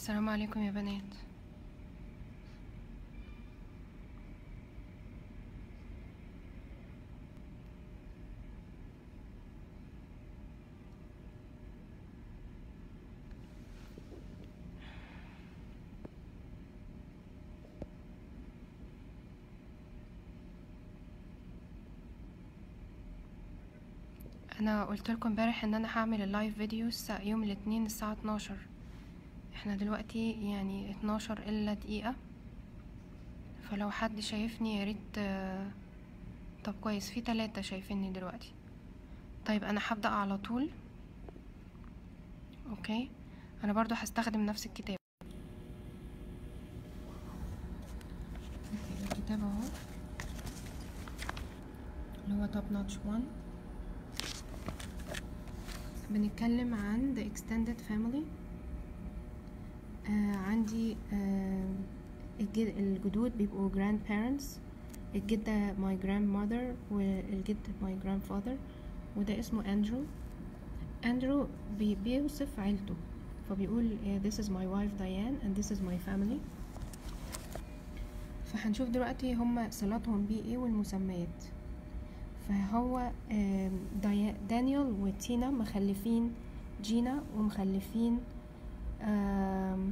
السلام عليكم يا بنات انا قلت لكم امبارح ان انا هعمل اللايف فيديو الساعة يوم الاثنين الساعة 12 احنا دلوقتي يعني 12 الا دقيقة فلو حد شايفني يا ريت آه، طب كويس في تلاتة شايفيني دلوقتي طيب انا هبدأ على طول اوكي انا برضو هستخدم نفس الكتاب أوكي، الكتاب اهو اللي هو توب نوتش 1 بنتكلم عن the extended family آه عندي آه الجد الجدود بيبقوا grandparents الجدة my grandmother والجد my grandfather وده اسمه أندرو أندرو بي بيوصف عيلته فبيقول آه، this is my wife Diane and this is my family فهنشوف دلوقتي هما صلاتهم بيه ايه والمسميات فهو آم، داي- دانيال وتينا مخلفين جينا ومخلفين آم،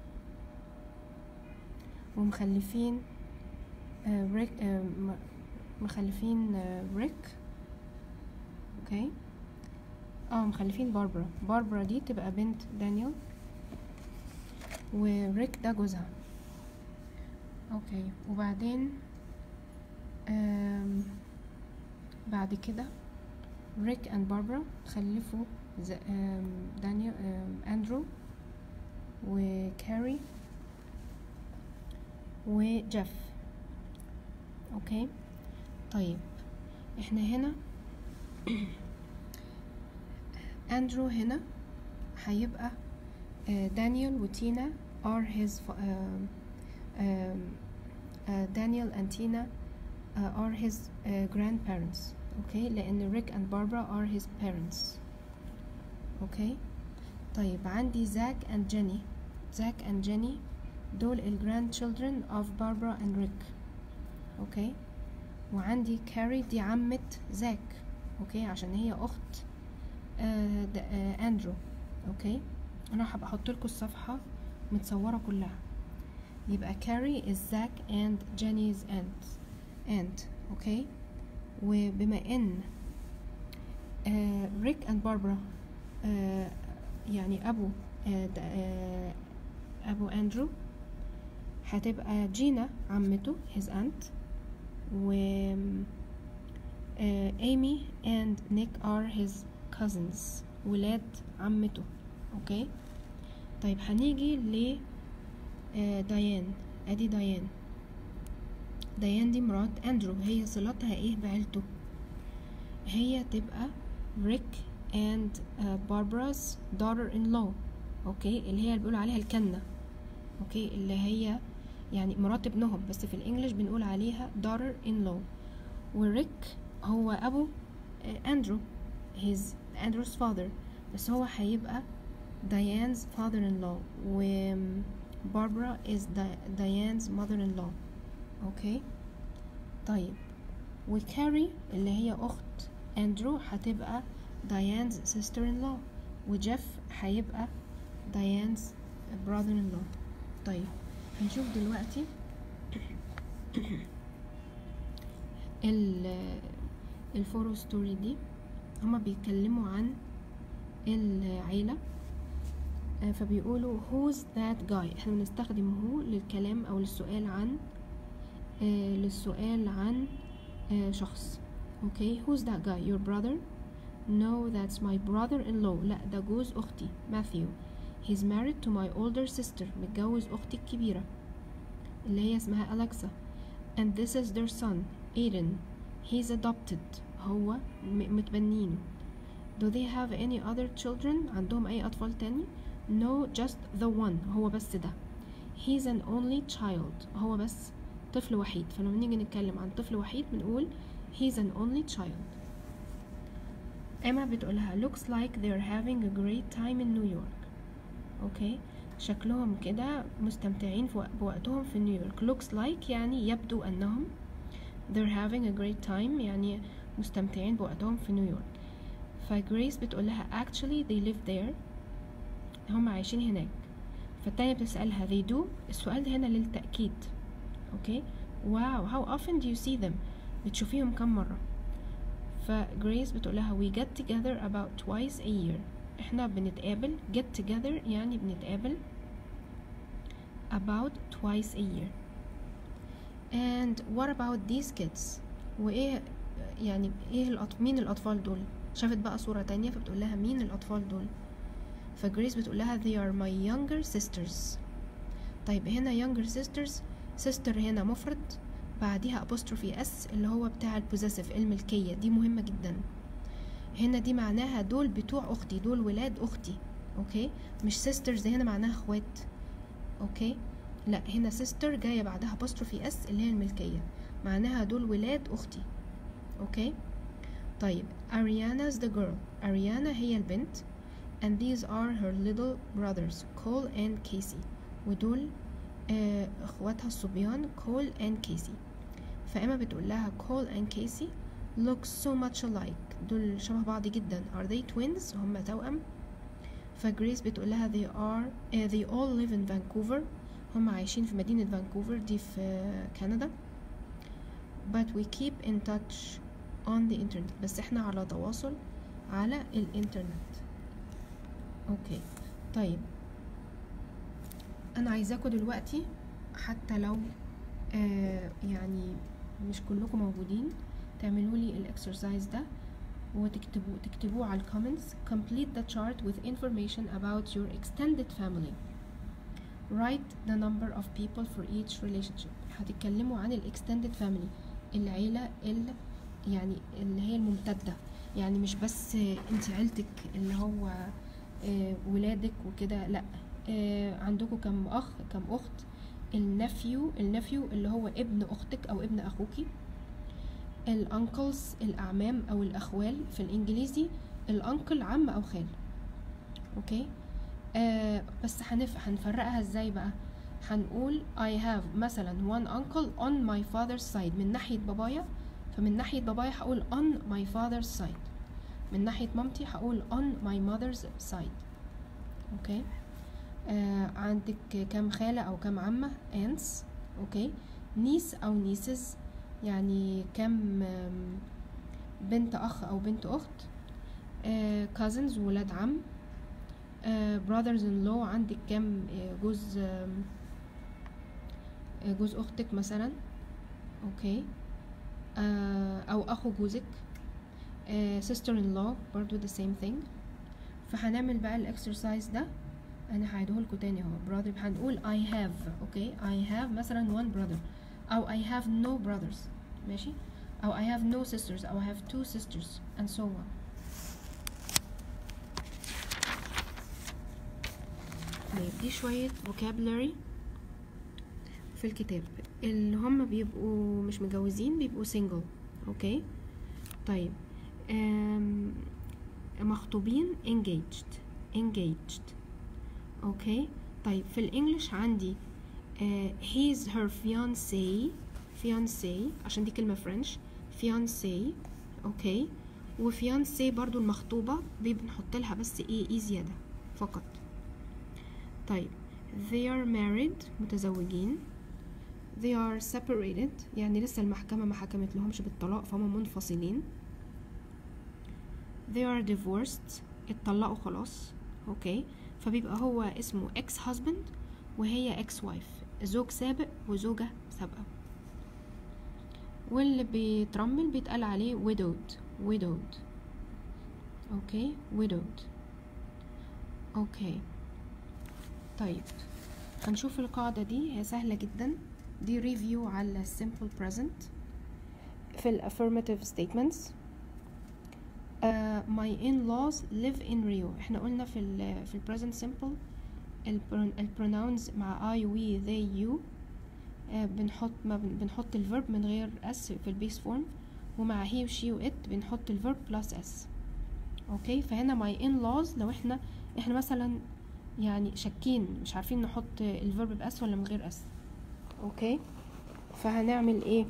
ومخلفين آه، ريك آم، م- مخلفين آه، ريك اوكي اه مخلفين باربرا باربرا دي تبقى بنت دانيال وريك ده جوزها اوكي وبعدين آم، بعد كده ريك اند باربرا خلفوا ز- آم، دانيال آم، اندرو وكاري وجيف اوكي طيب احنا هنا اندرو هنا هيبقى آه، دانيال وتينا are his fa- آم، آم، آه، دانيال and تينا uh, are his uh, grandparents okay لأن ريك and باربرا are his parents okay طيب عندي زاك and جيني زاك and جيني دول ال grandchildren of باربرا and ريك okay وعندي كاري دي عمة زاك okay عشان هي أخت آه د- آه أندرو okay أنا هبقى أحط لكم الصفحة متصورة كلها يبقى كاري is زاك and Jenny's aunt aunt اوكي وبما ان آه ريك اند باربرا آه يعني ابو آه د- آه ابو اندرو هتبقى جينا عمته his aunt و آه ايمي and نيك are his cousins ولاد عمته اوكي طيب هنيجي ل آه ديان ادي ديان ديان دي مرات اندرو هي صلتها ايه بعيلته هي تبقى ريك and باربرا's daughter in law اوكي اللي هي اللي بيقولوا عليها الكنة اوكي اللي هي يعني مرات ابنهم بس في الانجليش بنقول عليها daughter in law وريك هو ابو آه، اندرو his اندرو's father بس هو هيبقى Diane's father-in-law و باربرا is Di- Diane's mother-in-law اوكي طيب وكاري اللي هي اخت اندرو هتبقى ديانز sister in law وجيف هيبقى ديانز brother in law طيب هنشوف دلوقتي ال الفورو ستوري دي هما بيتكلموا عن العيلة آه، فبيقولوا who's that guy احنا بنستخدم هو للكلام او للسؤال عن آه، للسؤال عن آه، شخص اوكي who's that guy your brother no that's my brother-in-law لا ده جوز اختي ماثيو he's married to my older sister متجوز اختي الكبيرة اللي هي اسمها أليكسا and this is their son Aiden he's adopted هو م- متبنينه do they have any other children عندهم أي أطفال تاني no just the one هو بس ده he's an only child هو بس طفل وحيد فلما نيجي نتكلم عن طفل وحيد بنقول he's an only child Emma بتقولها looks like they're having a great time in New York okay شكلهم كده مستمتعين في وق- بوقتهم في نيويورك looks like يعني يبدو أنهم they're having a great time يعني مستمتعين بوقتهم في نيويورك فجريس بتقول لها actually they live there هم عايشين هناك فالتانية بتسألها they do السؤال ده هنا للتأكيد اوكي واو how often do you see them بتشوفيهم كم مرة فجريس بتقول لها we get together about twice a year احنا بنتقابل get together يعني بنتقابل about twice a year and what about these kids وايه يعني ايه الأط... مين الاطفال دول شافت بقى صورة تانية فبتقول لها مين الاطفال دول فجريس بتقول لها they are my younger sisters طيب هنا younger sisters sister هنا مفرد بعديها apostrophe s اللي هو بتاع البوزيسيف الملكية دي مهمة جدا هنا دي معناها دول بتوع اختي دول ولاد اختي اوكي مش sisters هنا معناها اخوات اوكي لا هنا sister جاية بعدها apostrophe s اللي هي الملكية معناها دول ولاد اختي اوكي طيب Ariana's the girl Ariana هي البنت and these are her little brothers Cole and Casey ودول آه اخواتها الصبيان كول and كيسي فاما بتقول لها كول and كيسي look so much alike دول شبه بعض جدا are they twins هم توأم فجريس بتقول لها they are uh, they all live in Vancouver هم عايشين في مدينة فانكوفر دي في كندا but we keep in touch on the internet بس احنا على تواصل على الانترنت اوكي طيب انا عايزاكم دلوقتي حتى لو آه يعني مش كلكم موجودين تعملوا لي الاكسرسايز ده وتكتبوا تكتبوه على الكومنتس complete the chart with information about your extended family write the number of people for each relationship هتتكلموا عن الاكستندد فاميلي العيلة اللي يعني اللي هي الممتدة يعني مش بس انت عيلتك اللي هو آه، ولادك وكده لا آه، عندكم كم اخ كم اخت النفيو النفيو اللي هو ابن اختك او ابن اخوكي الانكلز الاعمام او الاخوال في الانجليزي الانكل عم او خال اوكي آه بس هنف... هنفرقها ازاي بقى هنقول I have مثلا one uncle on my father's side من ناحية بابايا فمن ناحية بابايا هقول on my father's side من ناحية مامتي هقول on my mother's side اوكي آه عندك كام خالة او كام عمة aunts اوكي نيس او نيسز يعني كام آم، بنت اخ او بنت اخت آه cousins ولاد عم آه brothers in law عندك كام آه، جوز آم، آه، جوز اختك مثلا اوكي آه او اخو جوزك آه sister in law برضو the same thing فهنعمل بقى الاكسرسايز ده انا هعيده لكم تاني اهو brother هنقول I have اوكي I have مثلا one brother او I have no brothers ماشي او I have no sisters او I have two sisters and so on طيب دي شوية vocabulary في الكتاب اللي هم بيبقوا مش متجوزين بيبقوا single اوكي طيب أم مخطوبين engaged engaged اوكي طيب في الانجليش عندي آه he's her fiancé fiancé عشان دي كلمة فرنش fiancé اوكي وفيانسي برضو المخطوبة دي بنحط لها بس ايه اي زيادة فقط طيب they are married متزوجين they are separated يعني لسه المحكمة ما حكمت لهمش بالطلاق فهم منفصلين they are divorced اتطلقوا خلاص اوكي فبيبقى هو اسمه ex husband وهي ex wife زوج سابق وزوجة سابقة واللي بيترمل بيتقال عليه widowed widowed اوكي widowed اوكي طيب هنشوف القاعدة دي هي سهلة جدا دي ريفيو على simple present في ال affirmative statements uh, my in-laws live in Rio احنا قلنا في ال في ال present simple ال pron- ال pronouns مع I we they you uh, بنحط ما بن- بنحط ال verb من غير s في ال base form ومع he و she و it بنحط ال verb plus s اوكي فهنا my in-laws لو احنا احنا مثلا يعني شاكين مش عارفين نحط الفيرب باس ولا من غير اس اوكي فهنعمل ايه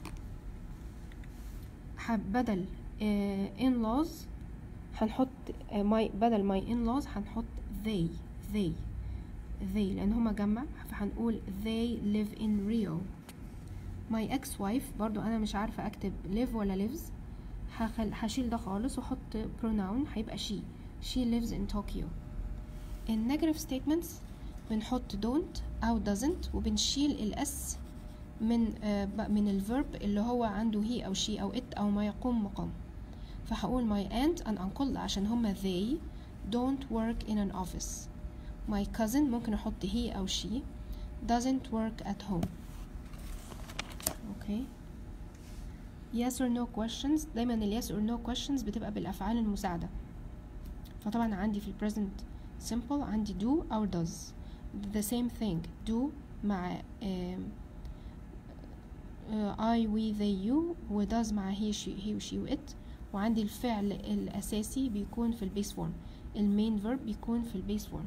حب- بدل ان لوز هنحط آه، my بدل my in laws هنحط they they they لان هما جمع فهنقول they live in Rio my ex wife برضو انا مش عارفة اكتب live ولا lives هخل... هشيل ده خالص واحط pronoun هيبقى she she lives in Tokyo in negative statements بنحط don't او doesn't وبنشيل الاس من آه، ب- من الفيرب اللي هو عنده he او she او it او ما يقوم مقام فهقول my aunt and uncle عشان هما they don't work in an office my cousin ممكن احط he او she doesn't work at home okay yes or no questions دايما ال yes or no questions بتبقى بالافعال المساعده فطبعا عندي في ال present simple عندي do او does the same thing do مع آم، آه، I we they you و does مع he she he و she و it وعندي الفعل الأساسي بيكون في البيس فورم المين verb بيكون في البيس فورم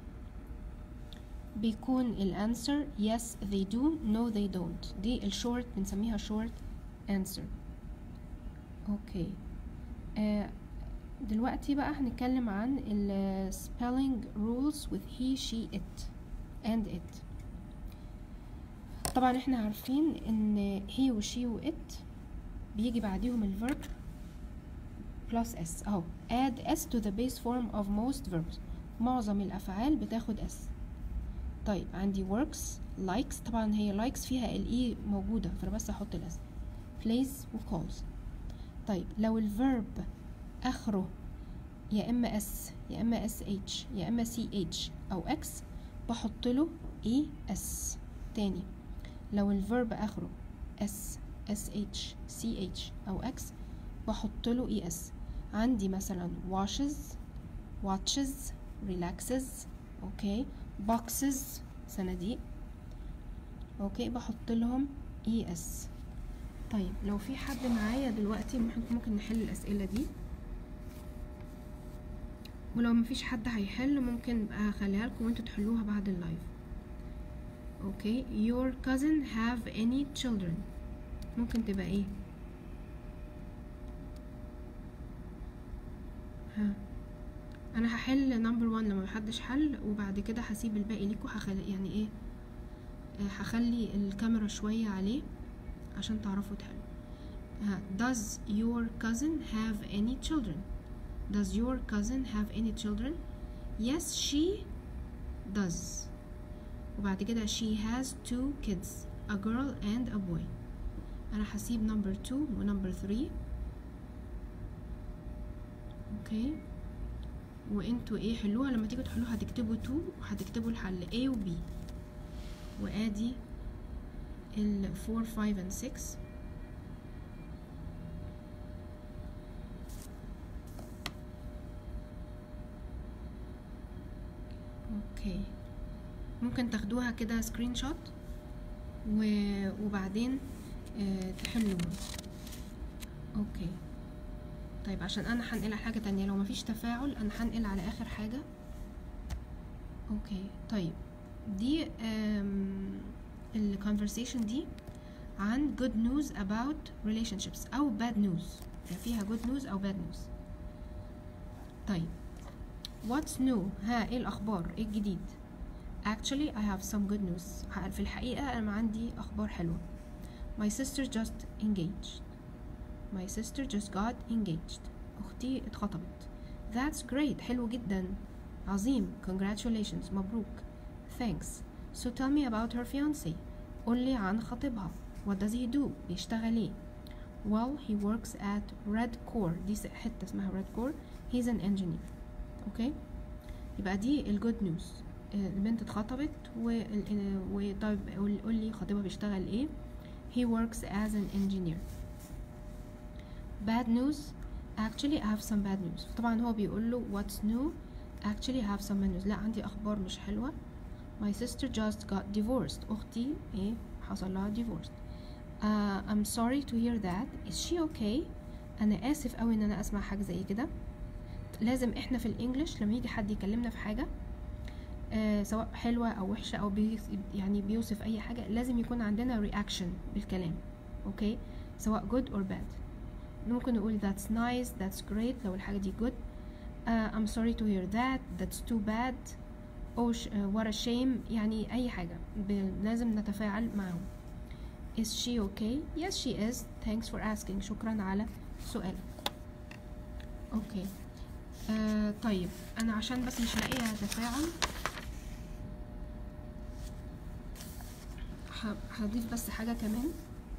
بيكون الانسر yes they do no they don't دي الشورت بنسميها short answer اوكي آه دلوقتي بقى هنتكلم عن ال spelling rules with he she it and it طبعا احنا عارفين ان he و she و it بيجي بعديهم الفيرب plus s اهو add s to the base form of most verbs معظم الافعال بتاخد s طيب عندي works likes طبعا هي likes فيها ال e موجودة فانا بس احط ال s plays و calls طيب لو الفيرب اخره يا اما s يا اما sh يا اما ch او x بحط له e s تاني لو الفيرب اخره s sh ch او x بحط له es عندي مثلا washes watches relaxes اوكي boxes صناديق اوكي بحط لهم es طيب لو في حد معايا دلوقتي ممكن ممكن نحل الاسئله دي ولو مفيش حد هيحل ممكن بقى اخليها لكم وانتوا تحلوها بعد اللايف اوكي your cousin have any children ممكن تبقى ايه ها انا هحل نمبر 1 لما محدش حل وبعد كده هسيب الباقي ليكوا هخلي يعني ايه آه، هخلي الكاميرا شوية عليه عشان تعرفوا تحلوا ها does your cousin have any children does your cousin have any children yes she does وبعد كده she has two kids a girl and a boy انا هسيب نمبر 2 ونمبر 3 اوكي وانتوا ايه حلوها لما تيجوا تحلوها هتكتبوا 2 وهتكتبوا الحل A و B وادي ال 4 5 and 6 اوكي ممكن تاخدوها كده سكرين شوت وبعدين آه، تحلوها اوكي طيب عشان انا هنقل على حاجة تانية لو مفيش تفاعل انا هنقل على اخر حاجة اوكي طيب دي ال conversation دي عن good news about relationships او bad news يعني فيها good news او bad news طيب what's new ها ايه الاخبار ايه الجديد actually I have some good news ها- في الحقيقة انا عندي اخبار حلوة my sister just engaged my sister just got engaged اختي اتخطبت that's great حلو جدا عظيم congratulations مبروك thanks so tell me about her fiancé قولي عن خطيبها what does he do بيشتغل ايه well he works at Red Core دي س- حتة اسمها Red Core he's an engineer اوكي يبقى دي الجود نيوز البنت اتخطبت و وطيب قول قول لي خطيبها بيشتغل ايه he works as an engineer bad news actually I have some bad news طبعا هو بيقول له what's new actually I have some bad news لا عندي اخبار مش حلوة my sister just got divorced اختي ايه حصل لها divorced uh, I'm sorry to hear that is she okay انا اسف قوي ان انا اسمع حاجة زي كده لازم احنا في الانجليش لما يجي حد يكلمنا في حاجة آه سواء حلوة أو وحشة أو بي يعني بيوصف أي حاجة لازم يكون عندنا reaction بالكلام أوكي سواء good or bad ممكن نقول that's nice that's great لو الحاجة دي good uh, I'm sorry to hear that that's too bad oh sh- uh, what a shame يعني أي حاجة ب- لازم نتفاعل معهم is she okay yes she is thanks for asking شكرا على سؤالك اوكي آه طيب انا عشان بس مش لاقيه تفاعل ه- هضيف بس حاجه كمان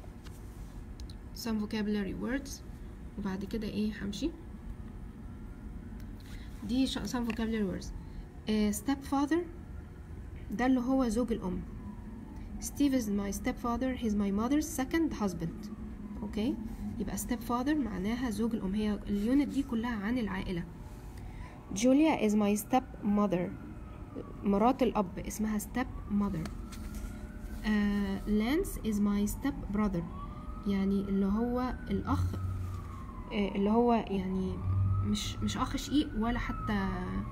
some vocabulary words وبعد كده ايه همشي دي ش- some vocabulary words آه stepfather ده اللي هو زوج الام Steve is my stepfather he's my mother's second husband اوكي يبقى stepfather معناها زوج الام هي اليونت دي كلها عن العائله Julia is my stepmother مرات الاب اسمها stepmother uh, Lance is my step brother يعني اللي هو الاخ آه، اللي هو يعني مش مش اخ شقيق ولا حتى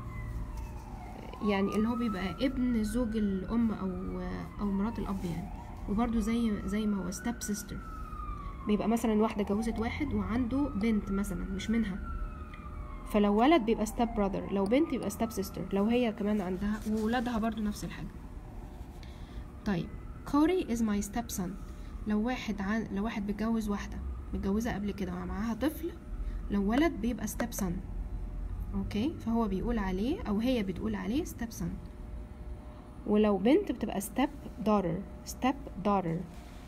يعني اللي هو بيبقى ابن زوج الام او او مرات الاب يعني وبرده زي زي ما هو ستيب سيستر بيبقى مثلا واحده جوزت واحد وعنده بنت مثلا مش منها فلو ولد بيبقى ستيب براذر لو بنت يبقى ستيب سيستر لو هي كمان عندها وولادها برضو نفس الحاجه طيب كوري از ماي ستيب son لو واحد عن لو واحد بيتجوز واحده متجوزه قبل كده ومعاها طفل لو ولد بيبقى ستيب son اوكي فهو بيقول عليه او هي بتقول عليه ستيب son ولو بنت بتبقى ستيب daughter ستيب daughter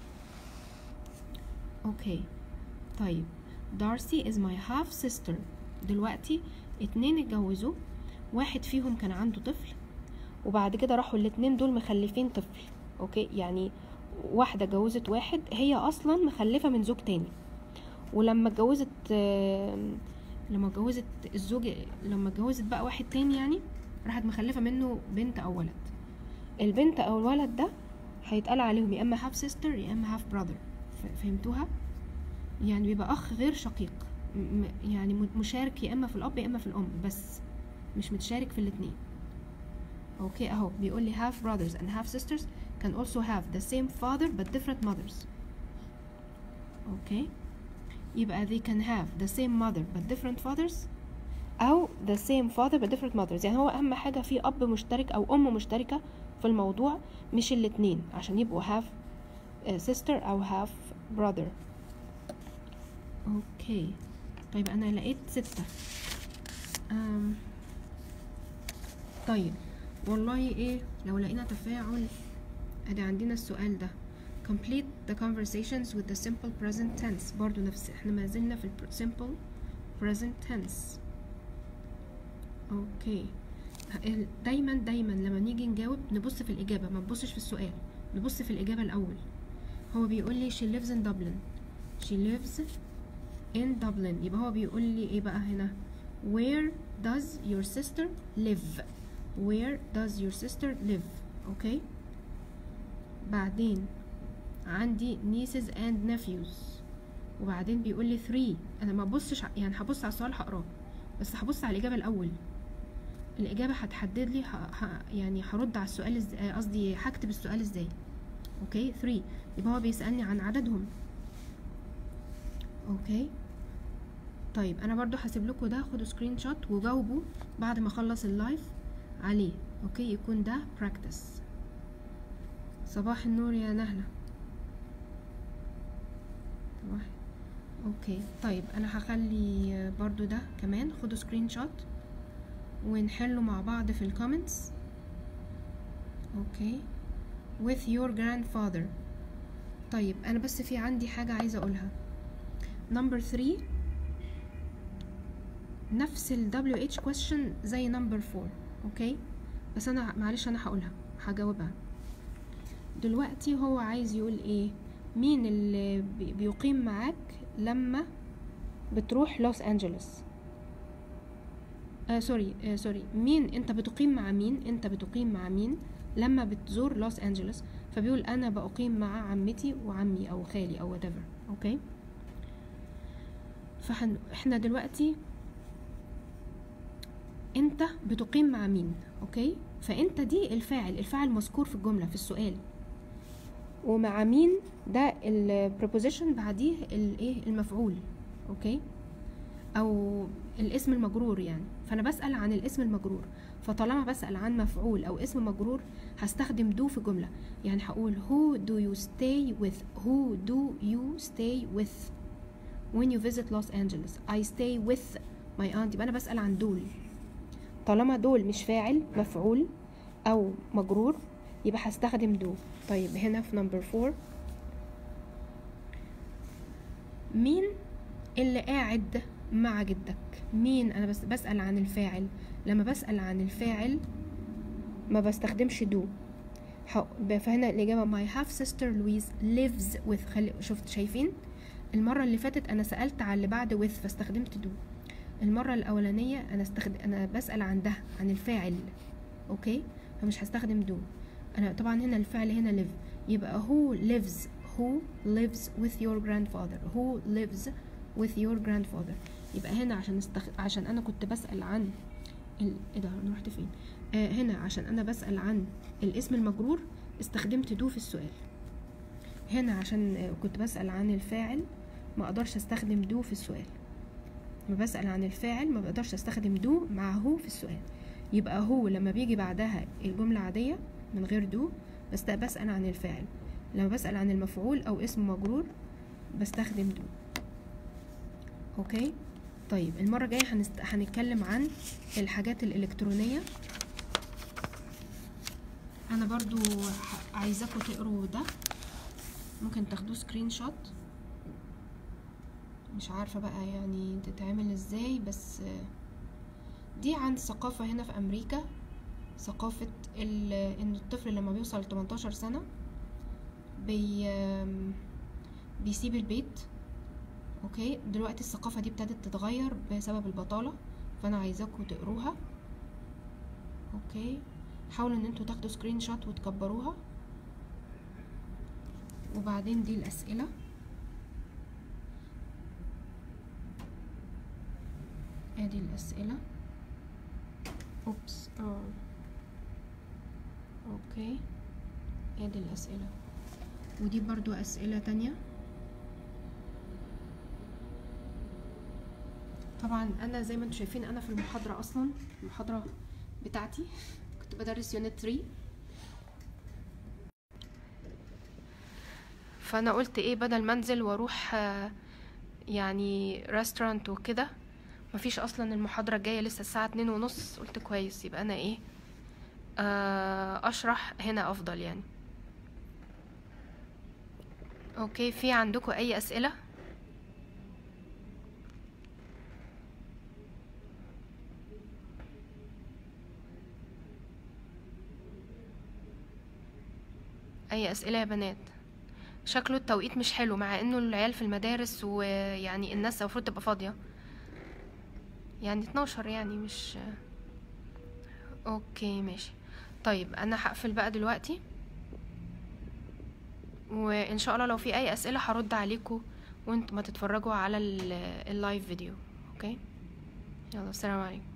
اوكي طيب دارسي is my half sister دلوقتي اتنين اتجوزوا واحد فيهم كان عنده طفل وبعد كده راحوا الاتنين دول مخلفين طفل اوكي يعني واحدة جوزت واحد هي اصلا مخلفة من زوج تاني ولما اتجوزت آم، لما اتجوزت الزوج لما اتجوزت بقى واحد تاني يعني راحت مخلفة منه بنت او ولد البنت او الولد ده هيتقال عليهم يا اما هاف سيستر يا اما هاف براذر فهمتوها يعني بيبقى اخ غير شقيق م- م- يعني م- مشارك يا اما في الاب يا اما في الام بس مش متشارك في الاتنين اوكي اهو بيقول لي half brothers and half sisters can also have the same father but different mothers اوكي يبقى they can have the same mother but different fathers او the same father but different mothers يعني هو اهم حاجة في اب مشترك او ام مشتركة في الموضوع مش الاتنين عشان يبقوا half uh, sister او half brother اوكي طيب انا لقيت ستة أم. طيب والله ايه لو لقينا تفاعل ادي عندنا السؤال ده complete the conversations with the simple present tense برضو نفس احنا ما زلنا في ال simple present tense اوكي ال- دايما دايما لما نيجي نجاوب نبص في الإجابة ما نبصش في السؤال نبص في الإجابة الأول هو بيقول لي she lives in Dublin she lives in Dublin يبقى هو بيقول لي ايه بقى هنا where does your sister live where does your sister live اوكي بعدين عندي nieces and nephews وبعدين بيقول لي three انا ما ببصش ع- يعني هبص على السؤال هقراه بس هبص على الإجابة الأول الإجابة هتحدد لي ه... ه... يعني هرد على السؤال إز- آه، قصدي هكتب السؤال ازاي اوكي 3 يبقى هو بيسألني عن عددهم اوكي طيب انا برضو هسيب لكم ده خدوا سكرين شوت وجاوبوا بعد ما اخلص اللايف عليه اوكي يكون ده براكتس صباح النور يا نهلة صباح اوكي طيب انا هخلي برضو ده كمان خدوا سكرين شوت ونحله مع بعض في الكومنتس اوكي with your grandfather طيب انا بس في عندي حاجة عايزة اقولها number 3 نفس ال WH question زي number 4 اوكي بس انا معلش انا هقولها هجاوبها دلوقتي هو عايز يقول ايه مين اللي بي- بيقيم معاك لما بتروح لوس انجلوس آه سوري آه سوري مين انت بتقيم مع مين انت بتقيم مع مين لما بتزور لوس انجلوس فبيقول انا بقيم مع عمتي وعمي او خالي او whatever اوكي فحن احنا دلوقتي انت بتقيم مع مين اوكي فانت دي الفاعل الفاعل مذكور في الجمله في السؤال ومع مين ده البروبوزيشن بعديه الايه المفعول اوكي او الاسم المجرور يعني فانا بسال عن الاسم المجرور فطالما بسال عن مفعول او اسم مجرور هستخدم دو في جمله يعني هقول who do you stay with who do you stay with when you visit Los Angeles I stay with my aunt يبقى انا بسال عن دول طالما دول مش فاعل مفعول او مجرور يبقى هستخدم دو طيب هنا في نمبر فور مين اللي قاعد مع جدك مين انا بس بسأل عن الفاعل لما بسأل عن الفاعل ما بستخدمش دو فهنا الإجابة my half sister Louise lives with خلي شفت شايفين المرة اللي فاتت أنا سألت على اللي بعد with فاستخدمت دو المرة الأولانية أنا استخد... أنا بسأل عن ده عن الفاعل أوكي فمش هستخدم دو أنا طبعا هنا الفعل هنا live يبقى who lives who lives with your grandfather who lives with your grandfather يبقى هنا عشان استخ... عشان أنا كنت بسأل عن ال... إيه ده أنا رحت فين آه هنا عشان أنا بسأل عن الاسم المجرور استخدمت دو في السؤال هنا عشان كنت بسأل عن الفاعل ما اقدرش استخدم دو في السؤال لما بسأل عن الفاعل ما بقدرش استخدم دو مع هو في السؤال يبقى هو لما بيجي بعدها الجملة عادية من غير دو بس بسأل عن الفاعل لما بسأل عن المفعول او اسم مجرور بستخدم دو اوكي طيب المرة الجاية هنست... هنتكلم عن الحاجات الإلكترونية أنا برضو عايزاكم تقروا ده ممكن تاخدوه سكرين شوت مش عارفة بقى يعني تتعمل ازاي بس دي عن ثقافة هنا في أمريكا ثقافة إن الطفل لما بيوصل 18 سنة بي بيسيب البيت اوكي دلوقتي الثقافة دي ابتدت تتغير بسبب البطالة فأنا عايزاكم تقروها اوكي حاولوا ان انتوا تاخدوا سكرين شوت وتكبروها وبعدين دي الأسئلة ادي الأسئلة اوبس اه اوكي ادي الأسئلة ودي برضو أسئلة تانية طبعا انا زي ما انتم شايفين انا في المحاضرة اصلا المحاضرة بتاعتي كنت بدرس يونت 3 فانا قلت ايه بدل ما انزل واروح يعني ريستورانت وكده مفيش اصلا المحاضرة الجاية لسه الساعة اتنين ونص قلت كويس يبقى انا ايه اشرح هنا افضل يعني اوكي في عندكم اي اسئلة اي اسئلة يا بنات شكله التوقيت مش حلو مع انه العيال في المدارس ويعني الناس المفروض تبقى فاضية يعني 12 يعني مش اوكي ماشي طيب انا هقفل بقى دلوقتي وان شاء الله لو في اي اسئله هرد عليكم وانتوا ما تتفرجوا على اللايف فيديو اوكي يلا السلام عليكم